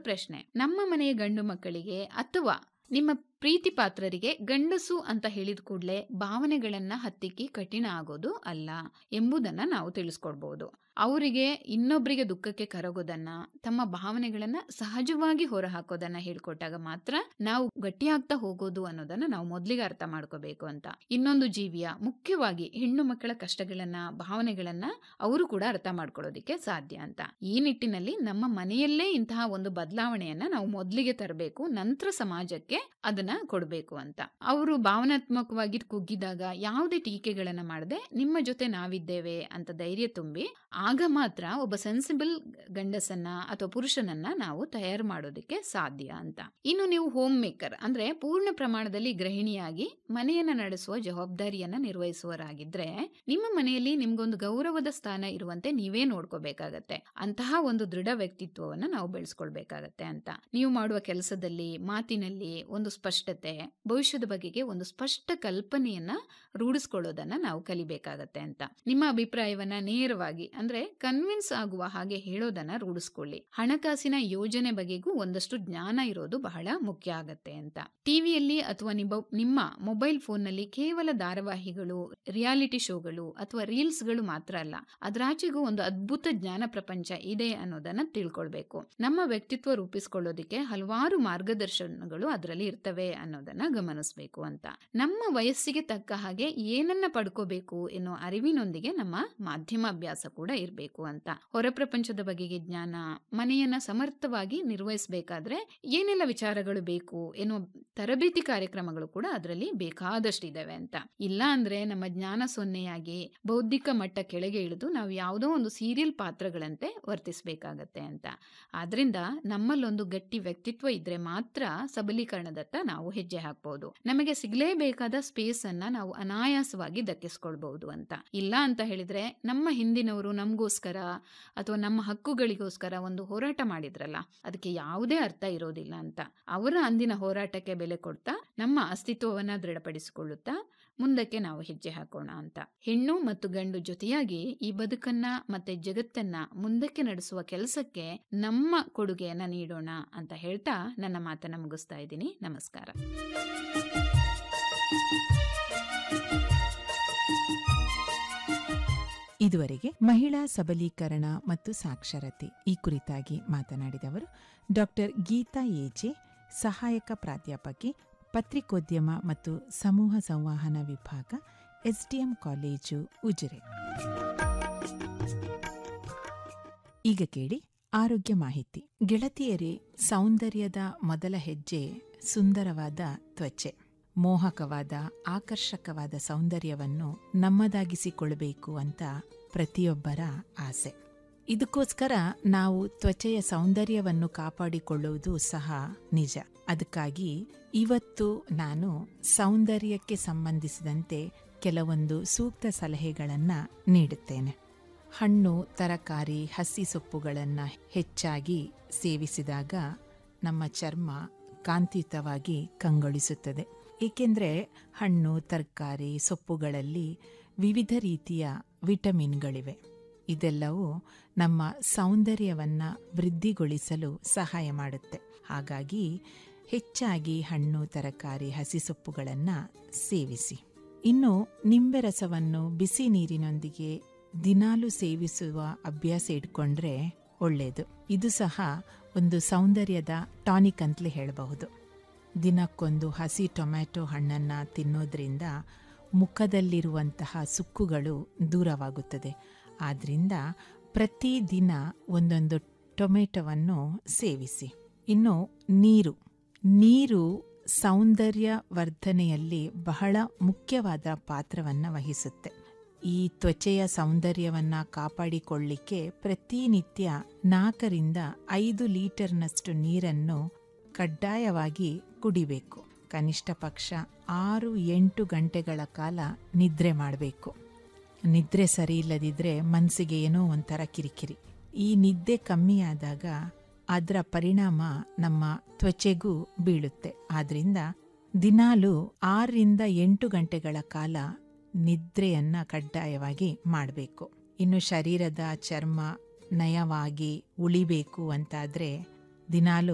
ಪ್ರಶ್ನೆ ನಮ್ಮ ಮನೆಯ ಗಂಡು ಮಕ್ಕಳಿಗೆ ಅಥವಾ ನಿಮ್ಮ ಪ್ರೀತಿ ಪಾತ್ರರಿಗೆ ಗಂಡಸು ಅಂತ ಹೇಳಿದ ಕೂಡಲೇ ಭಾವನೆಗಳನ್ನ ಹತ್ತಿಕ್ಕಿ ಕಠಿಣ ಆಗೋದು ಅಲ್ಲ ಎಂಬುದನ್ನ ನಾವು ತಿಳಿಸ್ಕೊಡ್ಬಹುದು ಅವರಿಗೆ ಇನ್ನೊಬ್ಬರಿಗೆ ದುಃಖಕ್ಕೆ ಕರಗೋದನ್ನ ತಮ್ಮ ಭಾವನೆಗಳನ್ನ ಸಹಜವಾಗಿ ಹೊರಹಾಕೋದನ್ನ ಹೇಳ್ಕೊಟ್ಟಾಗ ಮಾತ್ರ ನಾವು ಗಟ್ಟಿಯಾಗ್ತಾ ಹೋಗೋದು ಅನ್ನೋದನ್ನ ನಾವು ಮೊದಲಿಗೆ ಅರ್ಥ ಮಾಡ್ಕೋಬೇಕು ಅಂತ ಇನ್ನೊಂದು ಜೀವಿಯ ಮುಖ್ಯವಾಗಿ ಹೆಣ್ಣು ಮಕ್ಕಳ ಕಷ್ಟಗಳನ್ನ ಭಾವನೆಗಳನ್ನ ಅವರು ಕೂಡ ಅರ್ಥ ಮಾಡ್ಕೊಳ್ಳೋದಿಕ್ಕೆ ಸಾಧ್ಯ ಅಂತ ಈ ನಿಟ್ಟಿನಲ್ಲಿ ನಮ್ಮ ಮನೆಯಲ್ಲೇ ಇಂತಹ ಒಂದು ಬದಲಾವಣೆಯನ್ನ ನಾವು ಮೊದಲಿಗೆ ತರಬೇಕು ನಂತರ ಸಮಾಜಕ್ಕೆ ಅದನ್ನ ಕೊಡಬೇಕು ಅಂತ ಅವರು ಭಾವನಾತ್ಮಕವಾಗಿ ಕುಗ್ಗಿದಾಗ ಯಾವುದೇ ಟೀಕೆಗಳನ್ನ ಮಾಡದೆ ನಿಮ್ಮ ಜೊತೆ ನಾವಿದ್ದೇವೆ ಅಂತ ಧೈರ್ಯ ತುಂಬಿ ಆಗ ಮಾತ್ರ ಒಬ್ಬ ಸೆನ್ಸಿಬಲ್ ಗಂಡಸನ್ನ ಅಥವಾ ಪುರುಷನನ್ನ ನಾವು ತಯಾರು ಮಾಡೋದಕ್ಕೆ ಸಾಧ್ಯ ಅಂತ ಇನ್ನು ನೀವು ಹೋಮ್ ಮೇಕರ್ ಅಂದ್ರೆ ಪೂರ್ಣ ಪ್ರಮಾಣದಲ್ಲಿ ಗೃಹಿಣಿಯಾಗಿ ಮನೆಯನ್ನ ನಡೆಸುವ ಜವಾಬ್ದಾರಿಯನ್ನ ನಿರ್ವಹಿಸುವರಾಗಿದ್ರೆ ನಿಮ್ಮ ಮನೆಯಲ್ಲಿ ನಿಮ್ಗೊಂದು ಗೌರವದ ಸ್ಥಾನ ಇರುವಂತೆ ನೀವೇ ನೋಡ್ಕೋಬೇಕಾಗತ್ತೆ ಅಂತಹ ಒಂದು ದೃಢ ವ್ಯಕ್ತಿತ್ವವನ್ನ ನಾವು ಬೆಳೆಸ್ಕೊಳ್ಬೇಕಾಗತ್ತೆ ಅಂತ ನೀವು ಮಾಡುವ ಕೆಲಸದಲ್ಲಿ ಮಾತಿನಲ್ಲಿ ಒಂದು ಸ್ಪಷ್ಟತೆ ಭವಿಷ್ಯದ ಬಗೆಗೆ ಒಂದು ಸ್ಪಷ್ಟ ಕಲ್ಪನೆಯನ್ನ ರೂಢಿಸ್ಕೊಳ್ಳೋದನ್ನ ನಾವು ಕಲಿಬೇಕಾಗತ್ತೆ ಅಂತ ನಿಮ್ಮ ಅಭಿಪ್ರಾಯವನ್ನ ನೇರವಾಗಿ ಅಂದ್ರೆ ಕನ್ವಿನ್ಸ್ ಆಗುವ ಹಾಗೆ ಹೇಳೋದನ್ನ ರೂಢಿಸ್ಕೊಳ್ಳಿ ಹಣಕಾಸಿನ ಯೋಜನೆ ಬಗೆಗೂ ಒಂದಷ್ಟು ಜ್ಞಾನ ಇರೋದು ಬಹಳ ಮುಖ್ಯ ಆಗತ್ತೆ ಅಂತ ಟಿವಿಯಲ್ಲಿ ಅಥವಾ ನಿಮ್ಮ ಮೊಬೈಲ್ ಫೋನ್ ನಲ್ಲಿ ಕೇವಲ ಧಾರಾವಾಹಿಗಳು ರಿಯಾಲಿಟಿ ಶೋಗಳು ಅಥವಾ ರೀಲ್ಸ್ ಗಳು ಮಾತ್ರ ಅಲ್ಲ ಅದರಾಚೆಗೂ ಒಂದು ಅದ್ಭುತ ಜ್ಞಾನ ಪ್ರಪಂಚ ಇದೆ ಅನ್ನೋದನ್ನ ತಿಳ್ಕೊಳ್ಬೇಕು ನಮ್ಮ ವ್ಯಕ್ತಿತ್ವ ರೂಪಿಸ್ಕೊಳ್ಳೋದಿಕ್ಕೆ ಹಲವಾರು ಮಾರ್ಗದರ್ಶನಗಳು ಅದರಲ್ಲಿ ಇರ್ತವೆ ಅನ್ನೋದನ್ನ ಗಮನಿಸಬೇಕು ಅಂತ ನಮ್ಮ ವಯಸ್ಸಿಗೆ ತಕ್ಕ ಹಾಗೆ ಏನನ್ನ ಪಡ್ಕೋಬೇಕು ಎನ್ನುವ ಅರಿವಿನೊಂದಿಗೆ ನಮ್ಮ ಮಾಧ್ಯಮ ಅಭ್ಯಾಸ ಕೂಡ ಇರಬೇಕು ಅಂತ ಹೊರ ಪ್ರಪಂಚದ ಬಗೆಗೆ ಜ್ಞಾನ ಮನೆಯನ್ನ ಸಮರ್ಥವಾಗಿ ನಿರ್ವಹಿಸಬೇಕಾದ್ರೆ ಏನೆಲ್ಲ ವಿಚಾರಗಳು ಬೇಕು ಎನ್ನುವ ತರಬೇತಿ ಕಾರ್ಯಕ್ರಮಗಳು ಕೂಡ ಅದರಲ್ಲಿ ಬೇಕಾದಷ್ಟಿದಾವೆ ಅಂತ ಇಲ್ಲ ಅಂದ್ರೆ ನಮ್ಮ ಜ್ಞಾನ ಸೊನ್ನೆಯಾಗಿ ಬೌದ್ಧಿಕ ಮಟ್ಟ ಕೆಳಗೆ ಇಳಿದು ನಾವು ಯಾವುದೋ ಒಂದು ಸೀರಿಯಲ್ ಪಾತ್ರಗಳಂತೆ ವರ್ತಿಸಬೇಕಾಗತ್ತೆ ಅಂತ ಆದ್ರಿಂದ ನಮ್ಮಲ್ಲೊಂದು ಗಟ್ಟಿ ವ್ಯಕ್ತಿತ್ವ ಇದ್ರೆ ಮಾತ್ರ ಸಬಲೀಕರಣದತ್ತ ನಾವು ಹೆಜ್ಜೆ ಹಾಕ್ಬಹುದು ನಮಗೆ ಸಿಗಲೇಬೇಕಾದ ಸ್ಪೇಸ್ ಅನ್ನ ನಾವು ಅನಾಯಾಸವಾಗಿ ದಕ್ಕಿಸ್ಕೊಳ್ಬಹುದು ಅಂತ ಇಲ್ಲ ಅಂತ ಹೇಳಿದ್ರೆ ನಮ್ಮ ಹಿಂದಿನವರು ನಮಗೋಸ್ಕರ ಅಥವಾ ನಮ್ಮ ಹಕ್ಕುಗಳಿಗೋಸ್ಕರ ಒಂದು ಹೋರಾಟ ಮಾಡಿದ್ರಲ್ಲ ಅದಕ್ಕೆ ಯಾವುದೇ ಅರ್ಥ ಇರೋದಿಲ್ಲ ಅಂತ ಅವರ ಅಂದಿನ ಹೋರಾಟಕ್ಕೆ ಬೆಲೆ ಕೊಡ್ತಾ ನಮ್ಮ ಅಸ್ತಿತ್ವವನ್ನ ದೃಢಪಡಿಸಿಕೊಳ್ಳುತ್ತಾ ಮುಂದಕ್ಕೆ ನಾವು ಹೆಜ್ಜೆ ಹಾಕೋಣ ಅಂತ ಹೆಣ್ಣು ಮತ್ತು ಗಂಡು ಜೊತೆಯಾಗಿ ಈ ಬದುಕನ್ನ ಮತ್ತೆ ಜಗತ್ತನ್ನ ಮುಂದಕ್ಕೆ ನಡೆಸುವ ಕೆಲಸಕ್ಕೆ ನಮ್ಮ ಕೊಡುಗೆಯನ್ನ ನೀಡೋಣ ಅಂತ ಹೇಳ್ತಾ ನನ್ನ ಮಾತನ್ನ ಮುಗಿಸ್ತಾ ಇದ್ದೀನಿ ನಮಸ್ಕಾರ ಇದುವರೆಗೆ ಮಹಿಳಾ ಸಬಲೀಕರಣ ಮತ್ತು ಸಾಕ್ಷರತೆ ಈ ಕುರಿತಾಗಿ ಮಾತನಾಡಿದವರು ಡಾಕ್ಟರ್ ಗೀತಾ ಏಜೆ ಸಹಾಯಕ ಪ್ರಾಧ್ಯಾಪಕಿ ಪತ್ರಿಕೋದ್ಯಮ ಮತ್ತು ಸಮೂಹ ಸಂವಹನ ವಿಭಾಗ ಎಸ್ಡಿಎಂ ಕಾಲೇಜು ಉಜಿರೆ ಈಗ ಕೇಳಿ ಆರೋಗ್ಯ ಮಾಹಿತಿ ಗೆಳತಿಯರೇ ಸೌಂದರ್ಯದ ಮೊದಲ ಹೆಜ್ಜೆ ಸುಂದರವಾದ ತ್ವಚೆ ಮೋಹಕವಾದ ಆಕರ್ಷಕವಾದ ಸೌಂದರ್ಯವನ್ನು ನಮ್ಮದಾಗಿಸಿಕೊಳ್ಳಬೇಕು ಅಂತ ಪ್ರತಿಯೊಬ್ಬರ ಆಸೆ ಇದಕ್ಕೋಸ್ಕರ ನಾವು ತ್ವಚೆಯ ಸೌಂದರ್ಯವನ್ನು ಕಾಪಾಡಿಕೊಳ್ಳುವುದು ಸಹ ನಿಜ ಅದಕ್ಕಾಗಿ ಇವತ್ತು ನಾನು ಸೌಂದರ್ಯಕ್ಕೆ ಸಂಬಂಧಿಸಿದಂತೆ ಕೆಲವೊಂದು ಸೂಕ್ತ ಸಲಹೆಗಳನ್ನ ನೀಡುತ್ತೇನೆ ಹಣ್ಣು ತರಕಾರಿ ಹಸಿ ಸೊಪ್ಪುಗಳನ್ನು ಹೆಚ್ಚಾಗಿ ಸೇವಿಸಿದಾಗ ನಮ್ಮ ಚರ್ಮ ಕಾಂತಿಯುತವಾಗಿ ಕಂಗೊಳಿಸುತ್ತದೆ ಏಕೆಂದರೆ ಹಣ್ಣು ತರಕಾರಿ ಸೊಪ್ಪುಗಳಲ್ಲಿ ವಿವಿಧ ರೀತಿಯ ವಿಟಮಿನ್ಗಳಿವೆ ಇದೆಲ್ಲವೂ ನಮ್ಮ ಸೌಂದರ್ಯವನ್ನು ವೃದ್ಧಿಗೊಳಿಸಲು ಸಹಾಯ ಮಾಡುತ್ತೆ ಹಾಗಾಗಿ ಹೆಚ್ಚಾಗಿ ಹಣ್ಣು ತರಕಾರಿ ಹಸಿ ಸೊಪ್ಪುಗಳನ್ನು ಸೇವಿಸಿ ಇನ್ನು ನಿಂಬೆ ರಸವನ್ನು ಬಿಸಿ ನೀರಿನೊಂದಿಗೆ ದಿನಾಲು ಸೇವಿಸುವ ಅಭ್ಯಾಸ ಇಟ್ಕೊಂಡ್ರೆ ಒಳ್ಳೆಯದು ಇದು ಸಹ ಒಂದು ಸೌಂದರ್ಯದ ಟಾನಿಕ್ ಅಂತಲೇ ಹೇಳಬಹುದು ದಿನಕ್ಕೊಂದು ಹಸಿ ಟೊಮ್ಯಾಟೊ ಹಣ್ಣನ್ನು ತಿನ್ನೋದ್ರಿಂದ ಮುಖದಲ್ಲಿರುವಂತಹ ಸುಕ್ಕುಗಳು ದೂರವಾಗುತ್ತದೆ ಆದ್ದರಿಂದ ಪ್ರತಿದಿನ ಒಂದೊಂದು ಟೊಮೆಟೊವನ್ನು ಸೇವಿಸಿ ಇನ್ನು ನೀರು ನೀರು ಸೌಂದರ್ಯ ವರ್ಧನೆಯಲ್ಲಿ ಬಹಳ ಮುಖ್ಯವಾದ ಪಾತ್ರವನ್ನು ವಹಿಸುತ್ತೆ ಈ ತ್ವಚೆಯ ಸೌಂದರ್ಯವನ್ನ ಕಾಪಾಡಿಕೊಳ್ಳಿಕ್ಕೆ ಪ್ರತಿನಿತ್ಯ ನಾಲ್ಕರಿಂದ ಐದು ಲೀಟರ್ನಷ್ಟು ನೀರನ್ನು ಕಡ್ಡಾಯವಾಗಿ ಕುಡಿಬೇಕು ಕನಿಷ್ಠ ಪಕ್ಷ ಆರು ಎಂಟು ಗಂಟೆಗಳ ಕಾಲ ನಿದ್ರೆ ಮಾಡಬೇಕು ನಿದ್ರೆ ಸರಿ ಇಲ್ಲದಿದ್ದರೆ ಮನಸ್ಸಿಗೆ ಏನೋ ಒಂಥರ ಕಿರಿಕಿರಿ ಈ ನಿದ್ದೆ ಕಮ್ಮಿಯಾದಾಗ ಅದರ ಪರಿಣಾಮ ನಮ್ಮ ತ್ವಚೆಗೂ ಬೀಳುತ್ತೆ ಆದ್ರಿಂದ ದಿನಾಲು ಆರರಿಂದ ಎಂಟು ಗಂಟೆಗಳ ಕಾಲ ನಿದ್ರೆಯನ್ನ ಕಡ್ಡಾಯವಾಗಿ ಮಾಡಬೇಕು ಇನ್ನು ಶರೀರದ ಚರ್ಮ ನಯವಾಗಿ ಉಳಿಬೇಕು ಅಂತಾದ್ರೆ ದಿನಾಲು